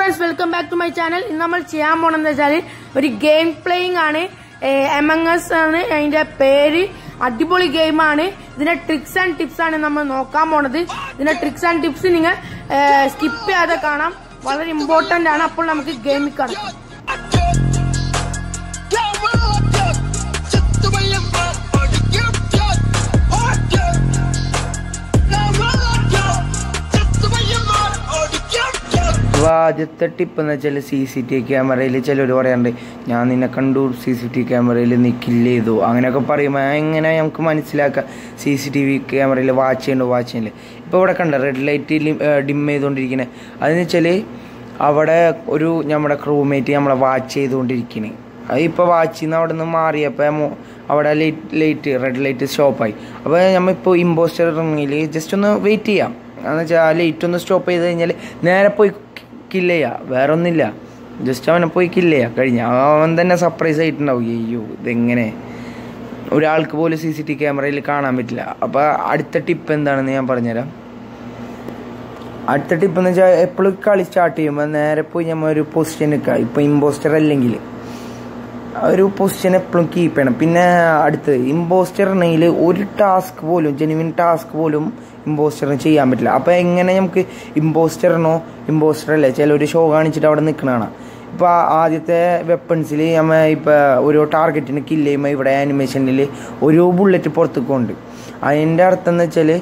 friends welcome back to my channel ഇന്ന് നമ്മൾ ചെയ്യാൻ പോണെന്ന് വെച്ചാൽ ഒരു ഗെയിം പ്ലേയിങ് ആണ് എമംഗസ് ആണ് അതിന്റെ പേര് അടിപൊളി ഗെയിമാണ് ഇതിന്റെ ട്രിക്സ് ആൻഡ് ടിപ്സ് ആണ് നമ്മൾ നോക്കാൻ പോണത് ഇതിന്റെ ട്രിക്സ് ആൻഡ് ടിപ്സ് നിങ്ങൾ സ്കിപ്പ് ചെയ്യാതെ കാണാം വളരെ ഇമ്പോർട്ടന്റ് ആണ് അപ്പോൾ നമുക്ക് ഗെയിമിൽ കടക്കാം അപ്പോൾ ആദ്യത്തെ ടിപ്പ് എന്ന് വെച്ചാൽ സി സി ടി ക്യാമറയിൽ ചിലർ പറയാറുണ്ട് ഞാൻ നിന്നെ കണ്ടു സി സി ടി ക്യാമറയിൽ നീ കില്ല് ചെയ്തു അങ്ങനെയൊക്കെ പറയുമ്പോൾ എങ്ങനെ നമുക്ക് മനസ്സിലാക്കാം സി സി ടി വി ക്യാമറയിൽ വാച്ച് ചെയ്യണ്ടോ വാച്ച് ചെയ്യണ്ടേ ഇപ്പോൾ ഇവിടെ കണ്ട റെഡ് ലൈറ്റ് ഡിം ചെയ്തുകൊണ്ടിരിക്കുന്നത് അതെന്ന് വെച്ചാൽ അവിടെ ഒരു നമ്മുടെ ക്രൂമേറ്റ് നമ്മളെ വാച്ച് ചെയ്തുകൊണ്ടിരിക്കുന്നത് അത് ഇപ്പോൾ വാച്ചിൽ നിന്ന് അവിടെ നിന്ന് മാറിയപ്പോൾ അവിടെ ലൈറ്റ് ലൈറ്റ് റെഡ് ലൈറ്റ് സ്റ്റോപ്പായി അപ്പോൾ നമ്മളിപ്പോൾ ഇമ്പോസ്റ്റർ ഇറങ്ങിയിൽ ജസ്റ്റ് ഒന്ന് വെയിറ്റ് ചെയ്യാം എന്ന് വെച്ചാൽ ആ ലൈറ്റ് ഒന്ന് സ്റ്റോപ്പ് ചെയ്ത് കഴിഞ്ഞാൽ നേരെ പോയി കില്ല് ചെയ്യുക വേറെ ഒന്നുമില്ല ജസ്റ്റ് അവനെ പോയി കില്ല് ചെയ്യുക കഴിഞ്ഞ അവൻ തന്നെ സർപ്രൈസ് ആയിട്ടുണ്ടാവും അയ്യോ ഇതെങ്ങനെ ഒരാൾക്ക് പോലും സി സി ടി ക്യാമറയിൽ കാണാൻ പറ്റില്ല അപ്പോൾ അടുത്ത ടിപ്പ് എന്താണെന്ന് ഞാൻ പറഞ്ഞുതരാം അടുത്ത ടിപ്പ് എന്ന് വെച്ചാൽ എപ്പോഴും കളി സ്റ്റാർട്ട് ചെയ്യുമ്പോൾ നേരെ പോയി നമ്മൾ ഒരു പൊസിഷൻ നിൽക്കുക ഇപ്പോൾ ഇമ്പോസ്റ്റർ അല്ലെങ്കിൽ ഒരു പൊസിഷൻ എപ്പോഴും കീപ്പ് ചെയ്യണം പിന്നെ അടുത്ത് ഇമ്പോസ്റ്ററിനെങ്കിൽ ഒരു ടാസ്ക് പോലും ജെനുവിൻ ടാസ്ക് പോലും ഇമ്പോസ്റ്ററിന് ചെയ്യാൻ പറ്റില്ല അപ്പോൾ എങ്ങനെ നമുക്ക് ഇമ്പോസ്റ്ററിനോ ഇമ്പോസ്റ്റർ അല്ലേ ചില ഒരു ഷോ കാണിച്ചിട്ട് അവിടെ നിൽക്കണതാണ് ഇപ്പോൾ ആദ്യത്തെ വെപ്പൺസിൽ നമ്മൾ ഇപ്പോൾ ഒരു ടാർഗറ്റിന് കില്ല് ചെയ്യുമ്പോൾ ഇവിടെ ആനിമേഷനിൽ ഒരു ബുള്ളറ്റ് പുറത്തേക്ക് കൊണ്ട് അതിൻ്റെ അർത്ഥം എന്ന് വെച്ചാൽ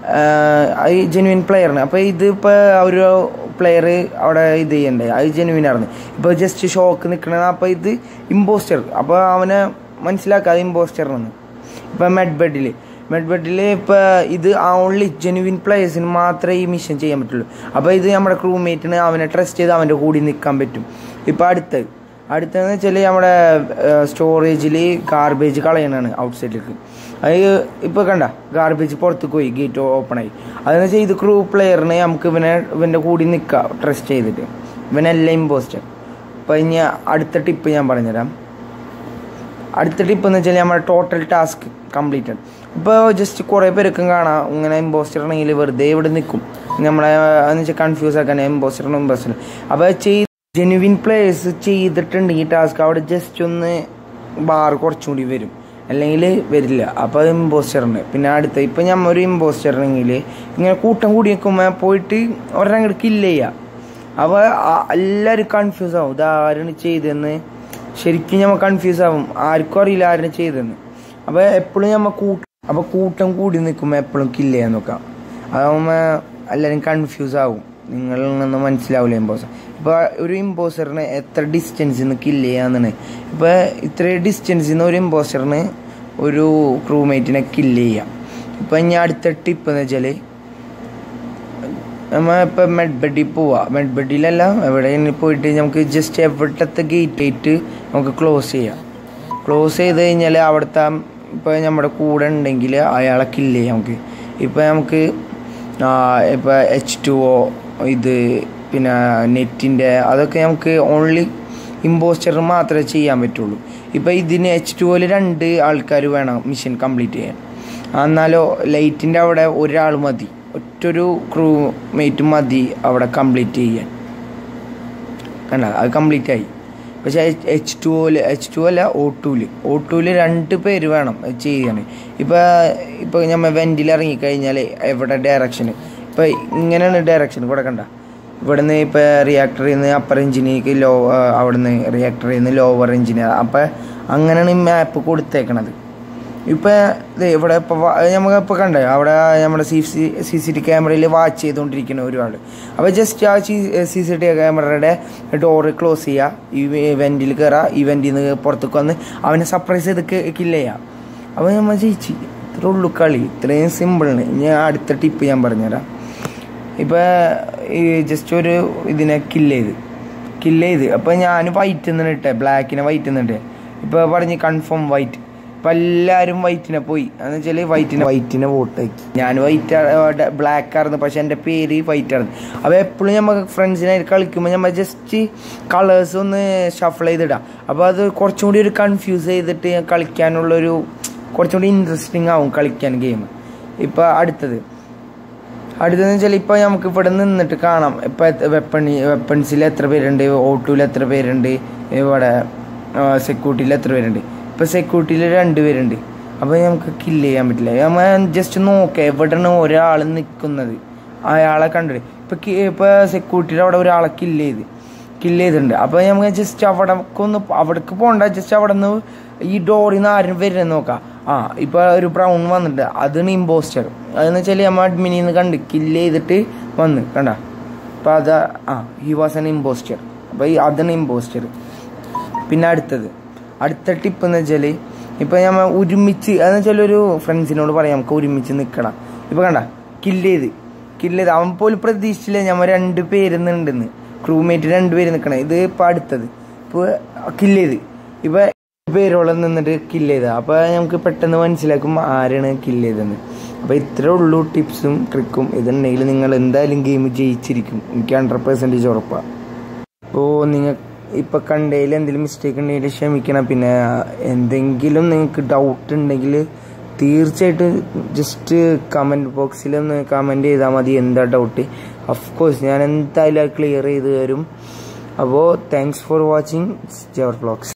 ഈ ജെനുവിൻ പ്ലെയറിന് അപ്പോൾ ഇത് ഇപ്പോൾ ഒരു പ്ലെയർ അവിടെ ഇത് ചെയ്യണ്ടേ അത് ജെനുവിൻ ആയിരുന്നു ഇപ്പോൾ ജസ്റ്റ് ഷോക്ക് നിൽക്കണത് അപ്പോൾ ഇത് ഇമ്പോസ്റ്റർ അപ്പോൾ അവനെ മനസ്സിലാക്കാതെ ഇമ്പോസ്റ്ററിന് ഇപ്പോൾ മെഡ് ബെഡിൽ മെഡ് ബെഡിൽ ഇപ്പോൾ ഇത് ഓൺലി ജെനുവിൻ പ്ലേയേഴ്സിന് മാത്രമേ ഈ മിഷൻ ചെയ്യാൻ പറ്റുള്ളൂ അപ്പോൾ ഇത് നമ്മുടെ ക്രൂമേറ്റിന് അവനെ ട്രസ്റ്റ് ചെയ്ത് അവൻ്റെ കൂടി നിൽക്കാൻ പറ്റും ഇപ്പോൾ അടുത്ത് അടുത്തെന്ന് വെച്ചാൽ നമ്മുടെ സ്റ്റോറേജിൽ ഗാർബേജ് കളയണാണ് ഔട്ട് സൈഡിലേക്ക് അത് ഇപ്പോൾ കണ്ട ഗാർബേജ് പുറത്തേക്ക് പോയി ഗേറ്റ് ഓപ്പൺ ആയി അതെന്ന് വെച്ചാൽ ഇത് ക്രൂ പ്ലെയറിനെ നമുക്ക് ഇവനെ ഇവൻ്റെ കൂടി നിൽക്കാം ട്രസ്റ്റ് ചെയ്തിട്ട് ഇവനെല്ലാം ഇമ്പോസ്റ്റർ അപ്പോൾ ഇനി അടുത്ത ടിപ്പ് ഞാൻ പറഞ്ഞുതരാം അടുത്ത ടിപ്പ് എന്ന് വെച്ചാൽ നമ്മുടെ ടോട്ടൽ ടാസ്ക് കംപ്ലീറ്റഡ് ഇപ്പോൾ ജസ്റ്റ് കുറേ പേർക്കും കാണാം ഇങ്ങനെ ഇമ്പോസ്റ്റർ ആണെങ്കിൽ വെറുതെ ഇവിടെ നിൽക്കും നമ്മളെ എന്ന് വെച്ചാൽ കൺഫ്യൂസ് ആക്കാൻ ഇമ്പോസ്റ്ററിനും ഇമ്പോസ്റ്റർ അപ്പോൾ ചെയ്ത് ജെനുവിൻ പ്ലേയേഴ്സ് ചെയ്തിട്ടുണ്ട് ഈ ടാസ്ക് അവിടെ ജസ്റ്റ് ഒന്ന് ബാർ കുറച്ചും കൂടി വരും അല്ലെങ്കിൽ വരില്ല അപ്പോൾ അത് ഇമ്പോസ്റ്ററിന് പിന്നെ അടുത്ത ഇപ്പം നമ്മൾ ഒരു ഇമ്പോസ്റ്ററിനെങ്കിൽ ഇങ്ങനെ കൂട്ടം കൂടി നിൽക്കുമ്പോൾ പോയിട്ട് ഒരെണ്ണം അങ്ങോട്ട് കില്ല് ചെയ്യുക അപ്പോൾ എല്ലാവരും കൺഫ്യൂസ് ആവും ഇത് ആരാണ് ചെയ്തതെന്ന് ശരിക്കും നമ്മൾ കൺഫ്യൂസ് ആവും ആർക്കും അറിയില്ല ആരാണ് ചെയ്തതെന്ന് അപ്പോൾ എപ്പോഴും നമ്മൾ കൂട്ടം അപ്പോൾ കൂട്ടം കൂടി നിൽക്കുമ്പോൾ എപ്പോഴും കില്ല് ചെയ്യാൻ നോക്കാം അതാവുമ്പോൾ എല്ലാവരും കൺഫ്യൂസ് ആവും നിങ്ങളിൽ നിന്ന് മനസ്സിലാവില്ല ഇമ്പോസർ ഇപ്പോൾ ഒരു ഇമ്പോസറിന് എത്ര ഡിസ്റ്റൻസിൽ നിന്ന് കില്ല് ചെയ്യാന്നാണ് ഇപ്പോൾ ഇത്ര ഡിസ്റ്റൻസിൽ നിന്ന് ഒരു ഇമ്പോസറിന് ഒരു ക്രൂമേറ്റിനെ കില്ല് ചെയ്യാം ഇപ്പം ഇനി അടുത്ത ടിപ്പ് എന്ന് വെച്ചാൽ നമ്മൾ ഇപ്പം മെഡ് ബെഡിൽ പോവാം മെഡ് ബെഡിലല്ല എവിടെ പോയിട്ട് നമുക്ക് ജസ്റ്റ് എവിടത്തെ ഗേറ്റ് ആയിട്ട് നമുക്ക് ക്ലോസ് ചെയ്യാം ക്ലോസ് ചെയ്ത് കഴിഞ്ഞാൽ അവിടുത്തെ ഇപ്പോൾ നമ്മുടെ കൂടെ ഉണ്ടെങ്കിൽ അയാളെ കില്ല് ചെയ്യാം നമുക്ക് ഇപ്പോൾ നമുക്ക് ഇപ്പോൾ എച്ച് ടു ഒ ഇത് പിന്നെ നെറ്റിൻ്റെ അതൊക്കെ നമുക്ക് ഓൺലി ഇമ്പോസ്റ്റർ മാത്രമേ ചെയ്യാൻ പറ്റുള്ളൂ ഇപ്പോൾ ഇതിന് എച്ച് ടു ഒയിൽ രണ്ട് ആൾക്കാർ വേണം മിഷൻ കംപ്ലീറ്റ് ചെയ്യാൻ എന്നാലോ ലൈറ്റിൻ്റെ അവിടെ ഒരാൾ മതി ഒറ്റൊരു ക്രൂ മേറ്റ് മതി അവിടെ കംപ്ലീറ്റ് ചെയ്യാൻ കണ്ട അത് കംപ്ലീറ്റ് ആയി പക്ഷേ എച്ച് ടു ഒയിൽ എച്ച് ടു അല്ല ഒ ടുവിൽ ഒ ടുവിൽ രണ്ട് പേര് വേണം ചെയ്യാൻ ഇപ്പോൾ ഇപ്പോൾ നമ്മൾ വെൻറ്റിൽ ഇറങ്ങിക്കഴിഞ്ഞാൽ എവിടെ ഡയറക്ഷന് ഇപ്പോൾ ഇങ്ങനെയാണ് ഡയറക്ഷൻ ഇവിടെ കണ്ട ഇവിടുന്ന് ഇപ്പോൾ റിയാക്ടറിൽ നിന്ന് അപ്പർ എഞ്ചിനേക്ക് ലോ അവിടുന്ന് റിയാക്ടറിൽ നിന്ന് ലോവർ എഞ്ചിനീയർ അപ്പോൾ അങ്ങനെയാണ് ഈ മാപ്പ് കൊടുത്തേക്കണത് ഇപ്പോൾ ഇവിടെ ഇപ്പോൾ നമുക്ക് ഇപ്പോൾ കണ്ടേ അവിടെ നമ്മുടെ C C C C T ക്യാമറയിൽ വാച്ച് ചെയ്തുകൊണ്ടിരിക്കുന്ന ഒരുപാട് അപ്പോൾ ജസ്റ്റ് ആ സി സി സി ടി ക്യാമറയുടെ ഡോറ് ക്ലോസ് ചെയ്യുക ഈ ഇവൻറ്റിൽ കയറുക ഇവൻറ്റിൽ നിന്ന് പുറത്തേക്ക് വന്ന് അവനെ സർപ്രൈസ് ചെയ്ത് കില്ല് ചെയ്യുക അപ്പോൾ നമ്മൾ ജയിച്ചു ഇത്ര ഉള്ളു കളി ഇത്രയും സിമ്പിളാണ് ഞാൻ അടുത്ത ടിപ്പ് ഞാൻ പറഞ്ഞുതരാം ഇപ്പോൾ ഈ ജസ്റ്റ് ഒരു ഇതിനെ കില്ല് ചെയ്ത് കില്ല് ചെയ്ത് അപ്പോൾ ഞാൻ വൈറ്റ് നിന്നിട്ടെ ബ്ലാക്കിനെ വൈറ്റ് നിന്നിട്ടെ ഇപ്പോൾ പറഞ്ഞ് കൺഫേം വൈറ്റ് ഇപ്പം എല്ലാവരും വൈറ്റിനെ പോയി എന്ന് വെച്ചാൽ വൈറ്റിനെ വൈറ്റിനെ വോട്ട് ആക്കി ഞാൻ വൈറ്റ് ബ്ലാക്ക് ആയിരുന്നു പക്ഷെ എൻ്റെ പേര് വൈറ്റ് ആയിരുന്നു അപ്പോൾ എപ്പോഴും നമ്മൾ ഫ്രണ്ട്സിനായിട്ട് കളിക്കുമ്പോൾ നമ്മൾ ജസ്റ്റ് കളേഴ്സ് ഒന്ന് ഷഫിൾ ചെയ്തിടാം അപ്പോൾ അത് കുറച്ചും കൂടി ഒരു കൺഫ്യൂസ് ചെയ്തിട്ട് കളിക്കാനുള്ളൊരു കുറച്ചും കൂടി ഇൻട്രസ്റ്റിംഗ് ആവും കളിക്കാൻ ഗെയിം ഇപ്പോൾ അടുത്തത് അടുത്തെന്ന് വെച്ചാൽ ഇപ്പൊ നമുക്ക് ഇവിടെ നിന്നിട്ട് കാണാം ഇപ്പൊ വെപ്പൺ വെപ്പൺസിൽ എത്ര പേരുണ്ട് ഓട്ടോയിൽ എത്ര പേരുണ്ട് ഇവിടെ സെക്യൂരിറ്റിയിൽ എത്ര പേരുണ്ട് ഇപ്പൊ സെക്യൂരിറ്റിയിൽ രണ്ട് പേരുണ്ട് അപ്പൊ നമുക്ക് കില്ല് ചെയ്യാൻ പറ്റില്ല നമ്മ ജസ്റ്റ് നോക്കാം എവിടെയാണ് ഒരാൾ നിൽക്കുന്നത് അയാളെ കണ്ടിട്ട് ഇപ്പൊ കി- ഇപ്പൊ സെക്യൂരിറ്റിയുടെ അവിടെ ഒരാളെ കില്ല് ചെയ്ത് കില്ല് ചെയ്തിട്ടുണ്ട് അപ്പൊ നമുക്ക് ജസ്റ്റ് അവിടെ ഒന്ന് അവിടേക്ക് പോകണ്ട ജസ്റ്റ് അവിടെ നിന്ന് ഈ ഡോറിൽ നിന്ന് ആരും വരുന്നത് നോക്കാം ആ ഇപ്പൊ ഒരു ബ്രൗൺ വന്നിട്ടുണ്ട് അതാണ് ഇമ്പോസ്റ്റർ അതെന്ന് വെച്ചാൽ നമ്മ അഡ്മിനിൽ നിന്ന് കണ്ട് കില്ല് ചെയ്തിട്ട് വന്ന് കണ്ട അപ്പൊ അത് ആ ഹി വാസ് എൻ ഇമ്പോസ്റ്റർ അപ്പൊ ഈ അതാണ് ഇമ്പോസ്റ്റർ പിന്നെ അടുത്തത് അടുത്ത ടിപ്പ് എന്ന് വെച്ചാൽ ഇപ്പൊ നമ്മ ഒരുമിച്ച് അതെന്ന് വെച്ചാൽ ഒരു ഫ്രണ്ട്സിനോട് പറയാം നമുക്ക് ഒരുമിച്ച് നിൽക്കണം ഇപ്പൊ കണ്ട കില്ല് ചെയ്ത് കില്ല് ചെയ്ത് അവൻ പോലും പ്രതീക്ഷിച്ചില്ല ഞമ്മ രണ്ട് പേരുന്നുണ്ടെന്ന് ക്രൂമേറ്റ് രണ്ടുപേര് നിൽക്കണം ഇത് ഇപ്പൊ അടുത്തത് ഇപ്പൊ കില്ല് ചെയ്ത് ഇപ്പൊ പേരോളം നിന്നിട്ട് കില്ല് ചെയ്ത അപ്പൊ നമുക്ക് പെട്ടെന്ന് മനസ്സിലാക്കും ആരാണ് കില്ല് ചെയ്തതെന്ന് അപ്പൊ ഇത്രേ ഉള്ളൂ ടിപ്സും ട്രിക്കും ഇതുണ്ടെങ്കിൽ നിങ്ങൾ എന്തായാലും ഗെയിം ജയിച്ചിരിക്കും എനിക്ക് ഹൺഡ്രഡ് പെർസെൻറ്റേജ് ഉറപ്പാണ് അപ്പോൾ നിങ്ങൾ ഇപ്പം കണ്ടതിൽ എന്തെങ്കിലും മിസ്റ്റേക്ക് ഉണ്ടെങ്കിൽ ക്ഷമിക്കണം പിന്നെ എന്തെങ്കിലും നിങ്ങൾക്ക് ഡൗട്ട് ഉണ്ടെങ്കിൽ തീർച്ചയായിട്ടും ജസ്റ്റ് കമൻറ്റ് ബോക്സിൽ ഒന്ന് കമൻറ്റ് ചെയ്താൽ മതി എന്താ ഡൗട്ട് കോഴ്സ് ഞാൻ എന്തായാലും ക്ലിയർ ചെയ്ത് തരും അപ്പോൾ താങ്ക്സ് ഫോർ വാച്ചിങ് ജവർ ബ്ലോഗ്സ്